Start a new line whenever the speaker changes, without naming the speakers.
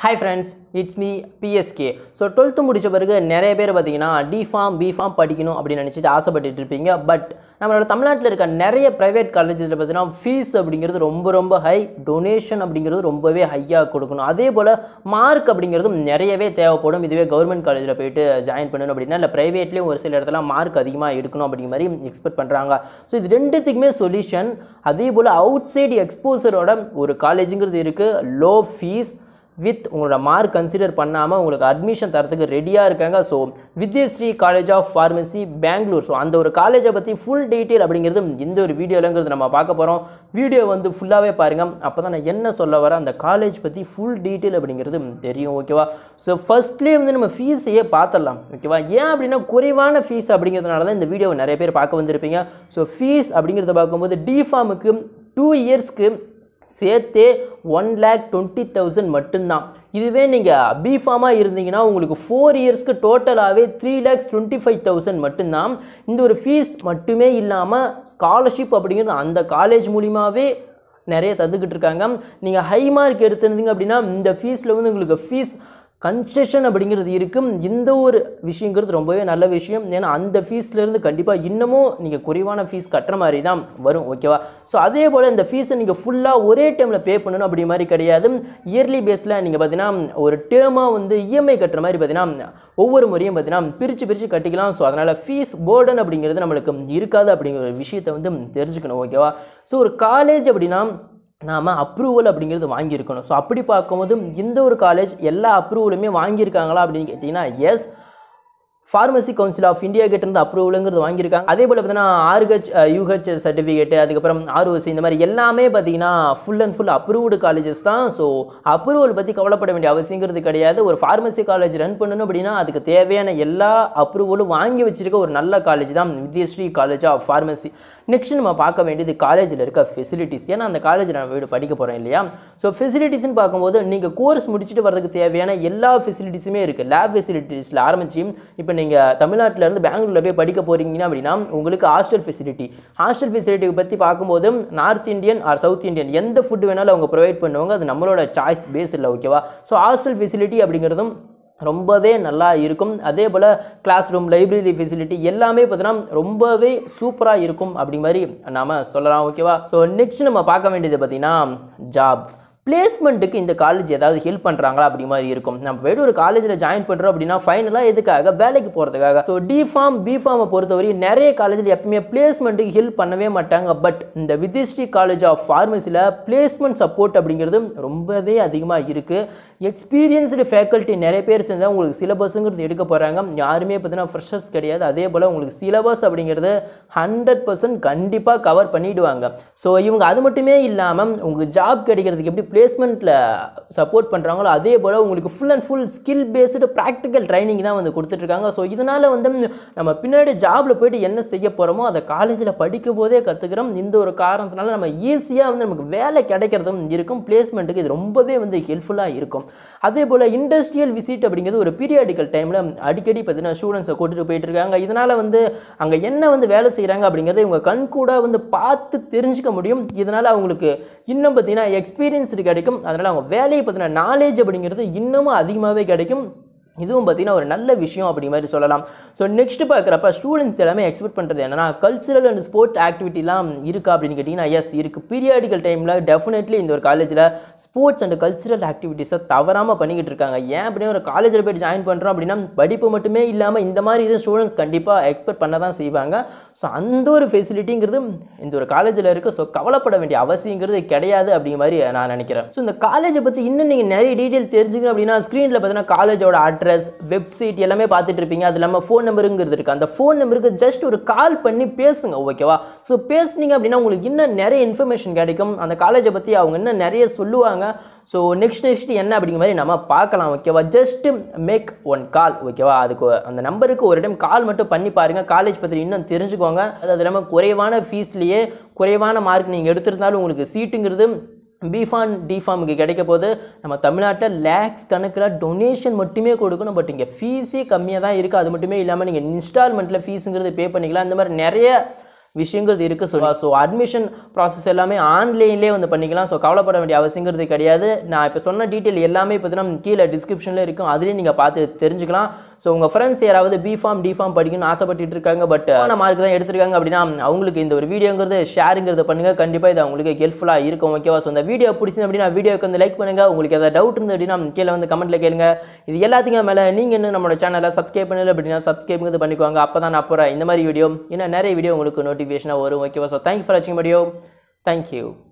hi friends it's me BSK so twelfth முடிச்ச பிறகு நிறைய பேர் பார்த்தீங்கன்னா டிஃபார்ம் பிஃபார்ம் படிக்கணும் அப்படின்னு நினச்சிட்டு ஆசைப்பட்டுட்டு இருப்பீங்க பட் நம்மளோட தமிழ்நாட்டில் இருக்க நிறைய ப்ரைவேட் காலேஜஸில் பார்த்தீங்கன்னா ஃபீஸ் அப்படிங்கிறது ரொம்ப ரொம்ப ஹை டொனேஷன் அப்படிங்கிறது ரொம்பவே ஹையாக கொடுக்கணும் அதே போல் மார்க் அப்படிங்கிறதும் நிறையவே தேவைப்படும் இதுவே கவர்மெண்ட் காலேஜில் போயிட்டு ஜாயின் பண்ணணும் அப்படின்னா இல்லை ப்ரைவேட்லேயும் ஒரு சில இடத்துல மார்க் அதிகமாக எடுக்கணும் அப்படிங்கிற மாதிரி எக்ஸ்பெக்ட் பண்ணுறாங்க ஸோ இது ரெண்டுத்துக்குமே சொல்யூஷன் அதே போல் அவுட் சைடு எக்ஸ்போசரோட ஒரு காலேஜுங்கிறது இருக்குது லோ ஃபீஸ் வித் உங்களோட மார்க் கன்சிடர் பண்ணாமல் உங்களுக்கு அட்மிஷன் தரத்துக்கு ரெடியாக இருக்காங்க so Vidyashree College of Pharmacy Bangalore so அந்த ஒரு காலேஜை பற்றி ஃபுல் டீட்டெயில் அப்படிங்கிறது இந்த ஒரு வீடியோலங்கிறது நம்ம பார்க்க போகிறோம் வீடியோ வந்து ஃபுல்லாகவே பாருங்கள் அப்போ தான் நான் என்ன சொல்ல வரேன் அந்த காலேஜ் பற்றி ஃபுல் டீட்டெயில் அப்படிங்கிறது தெரியும் ஓகேவா ஸோ ஃபஸ்ட்லேயே வந்து நம்ம ஃபீஸையே பார்த்துடலாம் ஓகேவா ஏன் அப்படின்னா குறைவான ஃபீஸ் அப்படிங்கிறதுனால தான் இந்த வீடியோவை நிறைய பேர் பார்க்க வந்திருப்பீங்க ஸோ ஃபீஸ் அப்படிங்கிறத பார்க்கும்போது டிஃபார்முக்கு டூ இயர்ஸ்க்கு சேர்த்தே ஒன் லேக் டுவெண்ட்டி தௌசண்ட் மட்டும்தான் இதுவே நீங்கள் பிஃபார்மாக இருந்தீங்கன்னா உங்களுக்கு ஃபோர் இயர்ஸ்க்கு டோட்டலாகவே three lakhs twenty five thousand மட்டும்தான் இந்த ஒரு ஃபீஸ் மட்டுமே இல்லாமல் ஸ்காலர்ஷிப் அப்படிங்கிறது அந்த காலேஜ் மூலிமாவே நிறைய தந்துக்கிட்டு இருக்காங்க நீங்கள் ஹை மார்க் எடுத்திருந்தீங்க அப்படின்னா இந்த ஃபீஸில் வந்து உங்களுக்கு ஃபீஸ் கன்செஷன் அப்படிங்கிறது இருக்கும் இந்த ஒரு விஷயங்கிறது ரொம்பவே நல்ல விஷயம் ஏன்னா அந்த ஃபீஸ்லேருந்து கண்டிப்பாக இன்னமும் நீங்கள் குறைவான ஃபீஸ் கட்டுற மாதிரி தான் வரும் ஓகேவா ஸோ அதே போல் இந்த ஃபீஸை நீங்கள் ஃபுல்லாக ஒரே டைமில் பே பண்ணணும் அப்படி மாதிரி கிடையாது இயர்லி பேஸில் நீங்கள் பார்த்தீங்கன்னா ஒரு டேர்மாக வந்து இஎம்ஐ கட்டுற மாதிரி பார்த்தீங்கன்னா ஒவ்வொரு முறையும் பார்த்தீங்கன்னா பிரித்து பிரித்து கட்டிக்கலாம் ஸோ அதனால் ஃபீஸ் போர்டன் அப்படிங்கிறது நம்மளுக்கு இருக்காது அப்படிங்கிற ஒரு விஷயத்தை வந்து தெரிஞ்சுக்கணும் ஓகேவா ஸோ ஒரு காலேஜ் அப்படின்னா நாம் அப்ரூவல் அப்படிங்கிறது வாங்கியிருக்கணும் ஸோ அப்படி பார்க்கும்போது இந்த ஒரு காலேஜ் எல்லா அப்ரூவலுமே வாங்கியிருக்காங்களா அப்படின்னு கேட்டிங்கன்னா yes Pharmacy Council of India கிட்ட இருந்து அப்ரூவலுங்கிறது வாங்கியிருக்காங்க அதே போல் பார்த்தீங்கன்னா ஆர்ஹெச் யூஹெச் சர்டிஃபிகேட் அதுக்கப்புறம் ஆர்ஓசி இந்த மாதிரி எல்லாமே பார்த்தீங்கன்னா full and full approved colleges தான் ஸோ அப்ரூவல் பற்றி கவலைப்பட வேண்டிய அவசியங்கிறது கிடையாது ஒரு ஃபார்மசி காலேஜ் ரன் பண்ணணும் அப்படின்னா அதுக்கு தேவையான எல்லா அப்ரூவலும் வாங்கி வச்சிருக்க ஒரு நல்ல காலேஜ் தான் Vidyashree College of Pharmacy next நம்ம பார்க்க வேண்டியது காலேஜில் இருக்க ஃபெசிலிட்டிஸ் ஏன்னா அந்த காலேஜில் நம்ம வீடு படிக்க போகிறோம் இல்லையா ஸோ ஃபெசிலிட்டிஸ்னு பார்க்கும்போது நீங்கள் கோர்ஸ் முடிச்சுட்டு வரதுக்கு தேவையான எல்லா ஃபெசிலிட்டிஸுமே இருக்குது லேப் ஃபெசிலிட்டிஸில் ஆரம்பிச்சு இப்போ நீங்கள் தமிழ்நாட்டில் இருந்து பெங்களூரில் போய் படிக்க போகிறீங்கன்னா அப்படின்னா உங்களுக்கு ஹாஸ்டல் ஃபெசிலிட்டி ஹாஸ்டல் ஃபெசிலிட்டி பற்றி பார்க்கும்போது north Indian or south Indian எந்த ஃபுட் வேணாலும் அவங்க ப்ரொவைட் பண்ணுவாங்க அது நம்மளோட சாய்ஸ் பேஸ் இல்லை ஓகேவா ஸோ ஹாஸ்டல் ஃபெசிலிட்டி அப்படிங்கிறதும் ரொம்பவே நல்லா இருக்கும் அதே போல் கிளாஸ் ரூம் லைப்ரரி ஃபெசிலிட்டி எல்லாமே பார்த்தீங்கன்னா ரொம்பவே சூப்பராக இருக்கும் அப்படி மாதிரி நாம் சொல்லலாம் ஓகேவா ஸோ நெக்ஸ்ட் நம்ம பார்க்க வேண்டியது பார்த்தீங்கன்னா ஜாப் பிளேஸ்மெண்ட்டுக்கு இந்த காலேஜ் ஏதாவது ஹெல்ப் பண்ணுறாங்களா அப்படி மாதிரி இருக்கும் நம்ம போய்ட்டு ஒரு காலேஜில் ஜாயின் பண்ணுறோம் அப்படின்னா ஃபைனலாக எதுக்காக வேலைக்கு போகிறதுக்காக ஸோ டிஃபார்ம் பிஃபார்மை பொறுத்தவரை நிறைய காலேஜில் எப்பவுமே பிளேஸ்மெண்ட்டுக்கு ஹெல்ப் பண்ணவே மாட்டாங்க பட் இந்த வித்யஸ்ரீ காலேஜ் ஆஃப் ஃபார்மசியில் பிளேஸ்மெண்ட் சப்போர்ட் அப்படிங்கிறது ரொம்பவே அதிகமாக இருக்குது எக்ஸ்பீரியன்ஸ்டு ஃபேக்கல்ட்டி நிறைய பேர் சேர்ந்தால் உங்களுக்கு சிலபஸுங்கிறது எடுக்க போகிறாங்க யாருமே பார்த்தீங்கன்னா ஃப்ரெஷர்ஸ் கிடையாது அதே போல் உங்களுக்கு சிலபஸ் அப்படிங்கிறது ஹண்ட்ரட் பர்சன்ட் கண்டிப்பாக கவர் பண்ணிவிடுவாங்க ஸோ இவங்க அது மட்டுமே இல்லாமல் உங்களுக்கு ஜாப் கிடைக்கிறதுக்கு எப்படி பிளேஸ்மெண்ட்டில் சப்போர்ட் பண்ணுறாங்களோ அதே போல் உங்களுக்கு full and full skill based practical training தான் வந்து கொடுத்துட்ருக்காங்க ஸோ இதனால் வந்து நம்ம பின்னாடி ஜாபில் போயிட்டு என்ன செய்ய போகிறோமோ அதை காலேஜில் படிக்கும் போதே கற்றுக்கிறோம் இந்த ஒரு காரணத்தினால நம்ம ஈஸியாக வந்து நமக்கு வேலை கிடைக்கிறதும் இருக்கும் பிளேஸ்மெண்ட்டுக்கு இது ரொம்பவே வந்து ஹெல்ப்ஃபுல்லாக இருக்கும் அதே போல் இண்டஸ்ட்ரியல் விசிட் அப்படிங்கிறது ஒரு பீரியாடிக்கல் டைமில் அடிக்கடி பார்த்தீங்கன்னா ஸ்டூடெண்ட்ஸை கூட்டிகிட்டு போயிட்டு இருக்காங்க இதனால் வந்து அங்கே என்ன வந்து வேலை செய்கிறாங்க அப்படிங்கிறத இவங்க கண் கூட வந்து பார்த்து தெரிஞ்சுக்க முடியும் இதனால் அவங்களுக்கு இன்னும் பார்த்தீங்கன்னா எக்ஸ்பீரியன்ஸ் கிடைக்கும் அதனால் அவங்க வேலையை பற்றின நாலேஜ் அப்படிங்கிறது இன்னமும் அதிகமாகவே கிடைக்கும் இதுவும் பார்த்திங்கன்னா ஒரு நல்ல விஷயம் அப்படி மாதிரி சொல்லலாம் ஸோ நெக்ஸ்ட் பார்க்குறப்ப ஸ்டூடெண்ட்ஸ் எல்லாமே எக்ஸ்பெக்ட் பண்ணுறது என்னன்னா கல்ச்சுரல் அண்ட் ஸ்போர்ட் ஆக்டிவிட்டிலாம் இருக்கா அப்படின்னு கேட்டிங்கன்னா எஸ் இருக்குது பீரியாடிக்கல் டைமில் டெஃபினெட்லி இந்த ஒரு காலேஜில் ஸ்போர்ட்ஸ் அண்ட் கல்ச்சுரல் ஆக்டிவிட்டீஸை தவறாமல் பண்ணிக்கிட்டு இருக்காங்க ஏன் அப்படின்னு ஒரு காலேஜில் போய்ட்டு ஜாயின் பண்ணுறோம் அப்படின்னா படிப்பு மட்டுமே இல்லாமல் இந்த மாதிரி இது ஸ்டூடெண்ட்ஸ் கண்டிப்பாக எக்ஸ்பெக்ட் பண்ண தான் செய்வாங்க ஸோ அந்த ஒரு ஃபெசிலிட்டிங்கிறது இந்த ஒரு காலேஜில் இருக்குது ஸோ கவலைப்பட வேண்டிய அவசியங்கிறது கிடையாது அப்படிங்கிற மாதிரி நான் நினைக்கிறேன் ஸோ இந்த காலேஜை பற்றி இன்னும் நீங்கள் நிறைய டீட்டெயில் தெரிஞ்சுக்கணும் அப்படின்னா ஸ்க்ரீனில் பார்த்தீங்கன்னா காலேஜோட அட்ரஸ் வெப்சைட் எல்லாமே பார்த்துட்டு இருப்பீங்க அது இல்லாமல் ஃபோன் நம்பருங்கிறது இருக்குது அந்த ஃபோன் நம்பருக்கு ஜஸ்ட் ஒரு கால் பண்ணி பேசுங்க ஓகேவா ஸோ பேசுனீங்க அப்படின்னா உங்களுக்கு இன்னும் நிறைய இன்ஃபர்மேஷன் கிடைக்கும் அந்த காலேஜை பற்றி அவங்க இன்னும் நிறைய சொல்லுவாங்க ஸோ நெக்ஸ்ட் நெக்ஸ்ட் என்ன அப்படிங்கிற மாதிரி நம்ம பார்க்கலாம் ஓகேவா ஜஸ்ட் மேக் ஒன் கால் ஓகேவா அதுக்கு அந்த நம்பருக்கு ஒரு டைம் கால் மட்டும் பண்ணி பாருங்கள் காலேஜ் பற்றி இன்னும் தெரிஞ்சுக்கோங்க அது அது இல்லாமல் குறைவான ஃபீஸ்லேயே குறைவான மார்க் நீங்கள் எடுத்திருந்தாலும் உங்களுக்கு சீட்டுங்கிறது பிஃபான் டிஃபார்முக்கு கிடைக்க போது நம்ம தமிழ்நாட்டில் லேக்ஸ் கணக்கில் டொனேஷன் மட்டுமே கொடுக்கணும் பட் இங்கே ஃபீஸே கம்மியாக தான் இருக்குது அது மட்டுமே இல்லாமல் நீங்கள் இன்ஸ்டால்மெண்ட்டில் ஃபீஸுங்கிறது பே பண்ணிக்கலாம் இந்த மாதிரி நிறைய விஷயங்கிறது இருக்குது ஸோ ஸோ அட்மிஷன் ப்ராசஸ் எல்லாமே ஆன்லைன்லேயே வந்து பண்ணிக்கலாம் ஸோ கவலைப்பட வேண்டிய அவசியங்கிறது கிடையாது நான் இப்போ சொன்ன டீட்டெயில் எல்லாமே பார்த்தீங்கன்னா கீழே டிஸ்கிரிப்ஷனில் இருக்கும் அதுலேயும் நீங்கள் பார்த்து தெரிஞ்சுக்கலாம் ஸோ உங்கள் ஃப்ரெண்ட்ஸ் யாராவது பி ஃபார்ம் டி ஃபார்ம் படிக்கணும்னு ஆசைப்பட்டுட்டு இருக்காங்க பட் ஆனால் மார்க் தான் எடுத்திருக்காங்க அப்படின்னா அவங்களுக்கு இந்த ஒரு வீடியோங்கிறது ஷேருங்கிறத பண்ணுங்கள் கண்டிப்பாக இது அவங்களுக்கு ஹெல்ப்ஃபுல்லாக இருக்கும் ஓகேவா ஸோ இந்த வீடியோ பிடிச்சது அப்படின்னா வீடியோக்கு வந்து லைக் பண்ணுங்கள் உங்களுக்கு ஏதாவது டவுட் இருந்து அப்படின்னா கீழே வந்து கமெண்ட்டில் கேளுங்க இது எல்லாத்துக்கும் மேலே நீங்கள் இன்னும் நம்மளோட சேனலை சப்ஸ்கிரைப் பண்ணல அப்படின்னா சப்ஸ்கிரைப்ங்கிறது பண்ணிக்கோங்க அப்போ தான் நான் போகிற இந்த மாதிரி வீடியோ இன்னும் நிறைய வீடியோ உங்களுக்கு நோட்டிஃபிகேஷனாக வரும் ஓகேவா ஸோ தேங்க்யூ ஃபார் வாட்சிங் வீடியோ தேங்க்யூ